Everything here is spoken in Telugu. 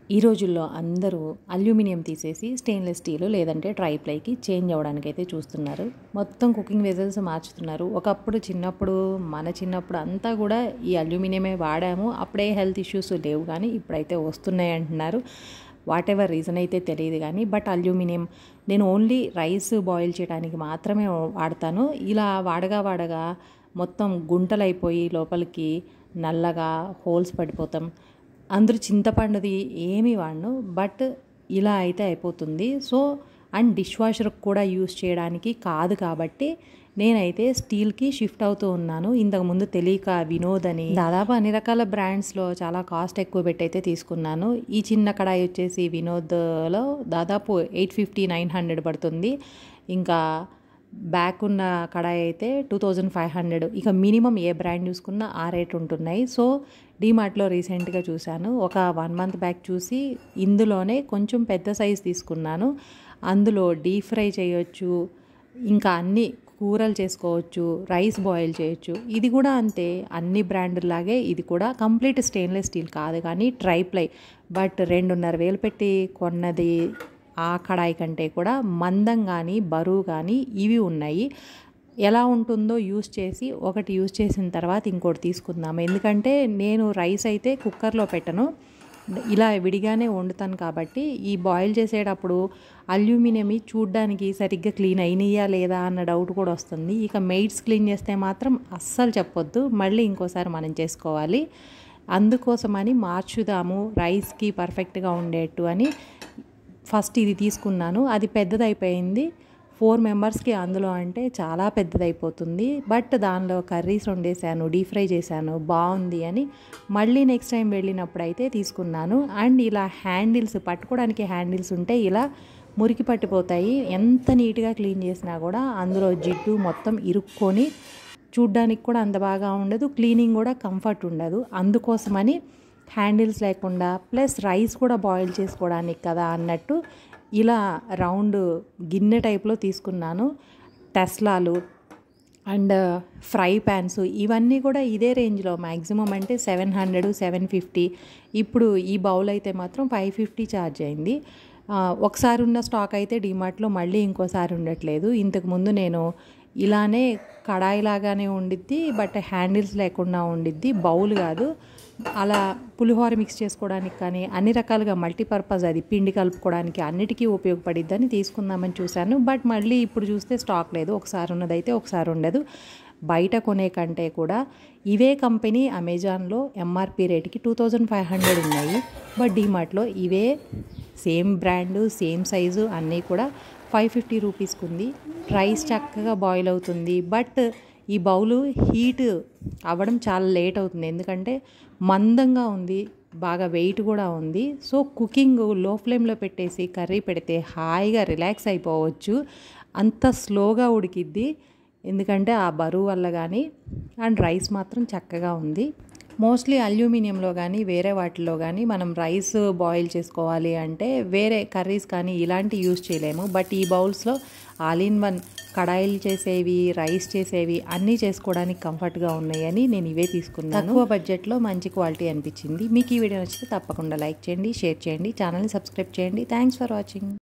ఈ రోజుల్లో అందరూ అల్యూమినియం తీసేసి స్టెయిన్లెస్ స్టీల్ లేదంటే ట్రైప్లైకి చేంజ్ అవ్వడానికి అయితే చూస్తున్నారు మొత్తం కుకింగ్ వెజల్స్ మార్చుతున్నారు ఒకప్పుడు చిన్నప్పుడు మన చిన్నప్పుడు అంతా కూడా ఈ అల్యూమినియమే వాడాము అప్పుడే హెల్త్ ఇష్యూస్ లేవు కానీ ఇప్పుడైతే వస్తున్నాయి అంటున్నారు వాట్ ఎవర్ రీజన్ అయితే తెలియదు కానీ బట్ అల్యూమినియం నేను ఓన్లీ రైస్ బాయిల్ చేయడానికి మాత్రమే వాడతాను ఇలా వాడగా వాడగా మొత్తం గుంటలైపోయి లోపలికి నల్లగా హోల్స్ పడిపోతాం అందరూ చింతపండుది ఏమీ వాడను బట్ ఇలా అయితే అయిపోతుంది సో అండ్ డిష్ వాషర్ కూడా యూస్ చేయడానికి కాదు కాబట్టి నేనైతే స్టీల్కి షిఫ్ట్ అవుతూ ఉన్నాను ఇంతకుముందు తెలియక వినోద్ అని దాదాపు అన్ని రకాల బ్రాండ్స్లో చాలా కాస్ట్ ఎక్కువ పెట్టి అయితే తీసుకున్నాను ఈ చిన్న కడాయి వచ్చేసి వినోద్లో దాదాపు ఎయిట్ ఫిఫ్టీ నైన్ హండ్రెడ్ పడుతుంది ఇంకా బ్యాక్ ఉన్న కడాయి అయితే టూ థౌజండ్ ఫైవ్ హండ్రెడ్ ఇక మినిమం ఏ బ్రాండ్ చూసుకున్నా ఆ రేట్ ఉంటున్నాయి సో డీమార్ట్లో రీసెంట్గా చూశాను ఒక వన్ మంత్ బ్యాక్ చూసి ఇందులోనే కొంచెం పెద్ద సైజ్ తీసుకున్నాను అందులో డీప్ ఫ్రై చేయొచ్చు ఇంకా అన్ని కూరలు చేసుకోవచ్చు రైస్ బాయిల్ చేయొచ్చు ఇది కూడా అంతే అన్ని బ్రాండ్లాగే ఇది కూడా కంప్లీట్ స్టెయిన్లెస్ స్టీల్ కాదు కానీ ట్రైప్లై బట్ రెండున్నర వేలు పెట్టి కొన్నది ఆ కడాయి కంటే కూడా మందం కానీ బరువు కానీ ఇవి ఉన్నాయి ఎలా ఉంటుందో యూస్ చేసి ఒకటి యూస్ చేసిన తర్వాత ఇంకోటి తీసుకుందాం ఎందుకంటే నేను రైస్ అయితే కుక్కర్లో పెట్టను ఇలా విడిగానే వండుతాను కాబట్టి ఈ బాయిల్ చేసేటప్పుడు అల్యూమినియం చూడ్డానికి సరిగ్గా క్లీన్ అయినయా లేదా అన్న డౌట్ కూడా వస్తుంది ఇక మెయిడ్స్ క్లీన్ చేస్తే మాత్రం అస్సలు చెప్పొద్దు మళ్ళీ ఇంకోసారి మనం చేసుకోవాలి అందుకోసమని మార్చుదాము రైస్కి పర్ఫెక్ట్గా ఉండేట్టు అని ఫస్ట్ ఇది తీసుకున్నాను అది పెద్దదైపోయింది ఫోర్ మెంబర్స్కి అందులో అంటే చాలా పెద్దదైపోతుంది బట్ దానిలో కర్రీస్ వండేసాను డీప్ ఫ్రై చేశాను బాగుంది అని మళ్ళీ నెక్స్ట్ టైం వెళ్ళినప్పుడు అయితే తీసుకున్నాను అండ్ ఇలా హ్యాండిల్స్ పట్టుకోవడానికి హ్యాండిల్స్ ఉంటే ఇలా మురికి పట్టిపోతాయి ఎంత నీట్గా క్లీన్ చేసినా కూడా అందులో జిడ్డు మొత్తం ఇరుక్కొని చూడ్డానికి కూడా అంత బాగా ఉండదు క్లీనింగ్ కూడా కంఫర్ట్ ఉండదు అందుకోసమని హ్యాండిల్స్ లేకుండా ప్లస్ రైస్ కూడా బాయిల్ చేసుకోవడానికి కదా అన్నట్టు ఇలా రౌండ్ గిన్నె టైప్లో తీసుకున్నాను టెస్లాలు అండ్ ఫ్రై ప్యాన్స్ ఇవన్నీ కూడా ఇదే రేంజ్లో మ్యాక్సిమం అంటే సెవెన్ హండ్రెడ్ సెవెన్ ఫిఫ్టీ ఇప్పుడు ఈ బౌల్ అయితే మాత్రం ఫైవ్ ఫిఫ్టీ ఛార్జ్ అయింది ఒకసారి ఉన్న స్టాక్ అయితే డిమార్ట్లో మళ్ళీ ఇంకోసారి ఉండట్లేదు ఇంతకుముందు నేను ఇలానే కడాయి లాగానే ఉండిద్ది బట్ హ్యాండిల్స్ లేకుండా ఉండిద్ది బౌల్ కాదు అలా పులిహోర మిక్స్ చేసుకోవడానికి కానీ అన్ని రకాలుగా మల్టీపర్పస్ అది పిండి కలుపుకోవడానికి అన్నిటికీ ఉపయోగపడిద్దని తీసుకుందామని చూశాను బట్ మళ్ళీ ఇప్పుడు చూస్తే స్టాక్ లేదు ఒకసారి ఉన్నదైతే ఒకసారి ఉండదు బయట కొనే కంటే కూడా ఇవే కంపెనీ అమెజాన్లో ఎంఆర్పి రేట్కి టూ థౌజండ్ ఫైవ్ హండ్రెడ్ ఉన్నాయి బట్ డీమార్ట్లో ఇవే సేమ్ బ్రాండు సేమ్ సైజు అన్నీ కూడా ఫైవ్ ఫిఫ్టీ రూపీస్కి ఉంది రైస్ చక్కగా బాయిల్ అవుతుంది బట్ ఈ బౌలు హీట్ అవ్వడం చాలా లేట్ అవుతుంది ఎందుకంటే మందంగా ఉంది బాగా వెయిట్ కూడా ఉంది సో కుకింగ్ లో ఫ్లేమ్లో పెట్టేసి కర్రీ పెడితే హాయిగా రిలాక్స్ అయిపోవచ్చు అంత స్లోగా ఉడికిద్ది ఎందుకంటే ఆ బరువు వల్ల కానీ అండ్ రైస్ మాత్రం చక్కగా ఉంది మోస్ట్లీ అల్యూమినియంలో కానీ వేరే వాటిలో కానీ మనం రైస్ బాయిల్ చేసుకోవాలి అంటే వేరే కర్రీస్ కానీ ఇలాంటి యూజ్ చేయలేము బట్ ఈ బౌల్స్లో ఆల్ ఇన్ వన్ కడాయిలు చేసేవి రైస్ చేసేవి అన్నీ చేసుకోవడానికి కంఫర్ట్గా ఉన్నాయని నేను ఇవే తీసుకున్నాను తక్కువ బడ్జెట్లో మంచి క్వాలిటీ అనిపించింది మీకు ఈ వీడియో నచ్చితే తప్పకుండా లైక్ చేయండి షేర్ చేయండి ఛానల్ని సబ్స్క్రైబ్ చేయండి థ్యాంక్స్ ఫర్ వాచింగ్